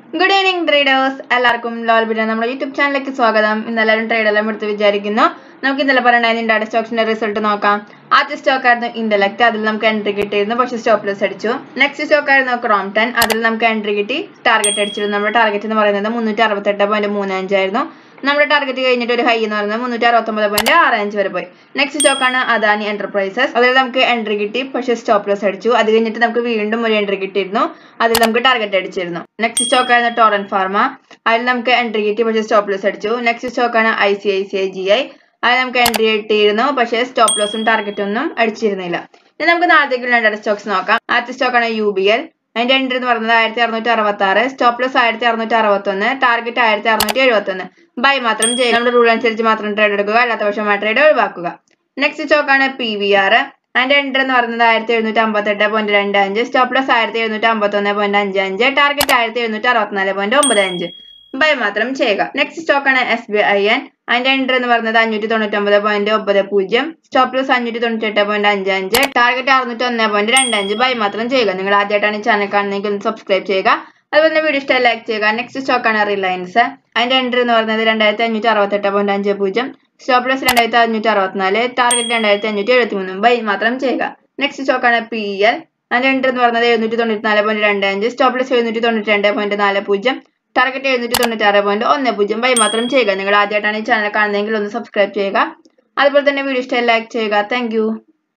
good evening traders എല്ലാവർക്കും ലോൽ ബിരിയ നമ്മുടെ YouTube ചാനലിലേക്ക് സ്വാഗതം ഇന്ന് എല്ലാവരും ട്രേഡ് എല്ലാം എടുത്ത് വിചാരിക്കുന്നു നമുക്ക് ഇന്നലെ പറയണ്ടായിരുന്നു ഇൻഡാഡ സ്റ്റോക്സിന്റെ റിസൾട്ട് നോക്കാം ആദ്യ സ്റ്റോക്ക് ആയിരുന്നു ഇന്റലക്ട് അതിൽ നമുക്ക് എൻട്രി കിട്ടിയിരുന്നു പക്ഷെ സ്റ്റോപ്പ് ലോസ് അടിച്ചു നെക്സ്റ്റ് സ്റ്റോക്ക് ആയിരുന്നു ക്രോംടൺ അതിൽ നമുക്ക് എൻട്രി കിട്ടി ടാർഗറ്റ് അടിച്ചിരുന്നു നമ്മുടെ ടാർഗറ്റ് എന്ന് പറയുന്നത് മുന്നൂറ്റി അറുപത്തെട്ട് പോയിന്റ് മൂന്ന് അഞ്ചായിരുന്നു നമ്മുടെ ടാർഗറ്റ് കഴിഞ്ഞിട്ട് ഒരു ഹൈ എന്ന് പറയുന്നത് മുന്നൂറ്റി അറുപത്തൊമ്പത് പോയിന്റ് ആറ് അഞ്ച് വരെ പോയി നെക്സ്റ്റ് സ്റ്റോക്ക് ആണ് അദാനി എന്റർപ്രൈസസ് അതിൽ നമുക്ക് എൻട്രി കിട്ടി പക്ഷേ സ്റ്റോപ്പ് ലോസ് അടിച്ചു അത് കഴിഞ്ഞിട്ട് നമുക്ക് വീണ്ടും ഒരു എൻട്രി കിട്ടിയിരുന്നു അതിൽ നമുക്ക് ടാർഗറ്റ് അടിച്ചിരുന്നു നെക്സ്റ്റ് സ്റ്റോക്ക് ആയിരുന്നു ടോറൻ ഫാർമ അതിൽ നമുക്ക് എൻട്രി കിട്ടി പക്ഷേ സ്റ്റോപ്പ് ലോസ് അടിച്ചു നെക്സ്റ്റ് സ്റ്റോക്ക് ആണ് I C I C I G I അതിൽ നമുക്ക് എൻട്രി കിട്ടിയിരുന്നു പക്ഷേ സ്റ്റോപ്പ് ലോസും ടാർഗറ്റും ഒന്നും അടിച്ചിരുന്നില്ല ഇനി നമുക്ക് നാളത്തേക്കുള്ള രണ്ട് സ്റ്റോക്സ് നോക്കാം ആദ്യത്തെ സ്റ്റോക്ക് ആണ് യു ബി എൽ അതിന്റെ എൻട്രി എന്ന് പറയുന്നത് ആയിരത്തി അറുന്നൂറ്റി അറുപത്തി ആറ് സ്റ്റോപ്പ് ലോസ് ആയിരത്തി അറുന്നൂറ്റി അറുപത്തി ഒന്ന് ടാർഗറ്റ് ആയിരത്തി അറുന്നൂറ്റി എഴുപത്തി ഒന്ന് ബൈ മാത്രം ചെയ്യുക നമ്മുടെ റൂൾ അനുസരിച്ച് മാത്രം ട്രേഡ് എടുക്കുക അല്ലാത്ത പക്ഷം ആ ട്രേഡ് ഒഴിവാക്കുക നെക്സ്റ്റ് സ്റ്റോക്ക് ആണ് പി വി ആർ അതിന്റെ എൻട്രി എന്ന് പറയുന്നത് ആയിരത്തി എഴുന്നൂറ്റി അമ്പത്തി എട്ട് പോയിന്റ് രണ്ട് അഞ്ച് സ്റ്റോപ്പ് ലോസ് ആയിരത്തി എഴുന്നൂറ്റി അമ്പത്തി ഒന്ന് പോയിന്റ് അഞ്ച് അഞ്ച് ടാർഗറ്റ് ആയിരത്തി എഴുന്നൂറ്റി അറുപത്തിനാല് പോയിന്റ് ഒമ്പത് അഞ്ച് ബൈ മാത്രം ചെയ്യുക നെക്സ്റ്റ് സ്റ്റോക്ക് ആണ് എസ് ബി ഐ എൻ അതിന്റെ എൻട്രി എന്ന് പറയുന്നത് അഞ്ഞൂറ്റി തൊണ്ണൂറ്റി ഒമ്പത് പോയിന്റ് ഒമ്പത് പൂജ്യം സ്റ്റോപ്പ് ലോസ് അഞ്ഞൂറ്റി തൊണ്ണൂറ്റി എട്ട് പോയിന്റ് അഞ്ച് അഞ്ച് ടാർഗറ്റ് അറുന്നൂറ്റി ഒന്ന് പോയിന്റ് രണ്ട് അഞ്ച് ബൈ മാത്രം ചെയ്യുക നിങ്ങൾ ആദ്യമായിട്ടാണ് ഈ ചാനൽ കാണുന്നതെങ്കിൽ ഒന്ന് സബ്സ്ക്രൈബ് ചെയ്യുക അതുപോലെ തന്നെ വീഡിയോ ഇഷ്ടമായി ലൈക്ക് ചെയ്യുക നെക്സ്റ്റ് സ്റ്റോക്ക് ആണ് റിലയൻസ് അതിന്റെ എൻട്രി എന്ന് പറയുന്നത് രണ്ടായിരത്തി അഞ്ഞൂറ്റി അറുപത്തെട്ട് പോയിന്റ് അഞ്ച് പൂജ്യം സ്റ്റോപ്പ് ലോസ് രണ്ടായിരത്തി അഞ്ഞൂറ്റി അറുപത്തിനാല് ടാർഗറ്റ് രണ്ടായിരത്തി അഞ്ഞൂറ്റി എഴുപത്തി മൂന്ന് ബൈ മാത്രം ചെയ്യുക നെക്സ്റ്റ് സ്റ്റോക്ക് ആണ് പി എൽ അതിന്റെ എൻട്രി എന്ന് പറയുന്നത് എഴുന്നൂറ്റി തൊണ്ണൂറ്റി നാല് പോയിന്റ് രണ്ട് അഞ്ച് സ്റ്റോപ്പ് ലോസ് എഴുന്നൂറ്റി തൊണ്ണൂറ്റി രണ്ട് പോയിന്റ് നാല് പൂജ്യം ടാർഗറ്റ് എഴുന്നൂറ്റി തൊണ്ണൂറ്റി ആറ് പോയിന്റ് ഒന്ന് പൂജ്യം ബൈ മാത്രം ചെയ്യുക നിങ്ങൾ ആദ്യമായിട്ടാണ് ഈ ചാനൽ കാണുന്നതെങ്കിൽ ഒന്ന് സബ്സ്ക്രൈബ് ചെയ്യുക അതുപോലെ തന്നെ വീഡിയോ ഇഷ്ടമായി ലൈക്ക് ചെയ്യുക താങ്ക്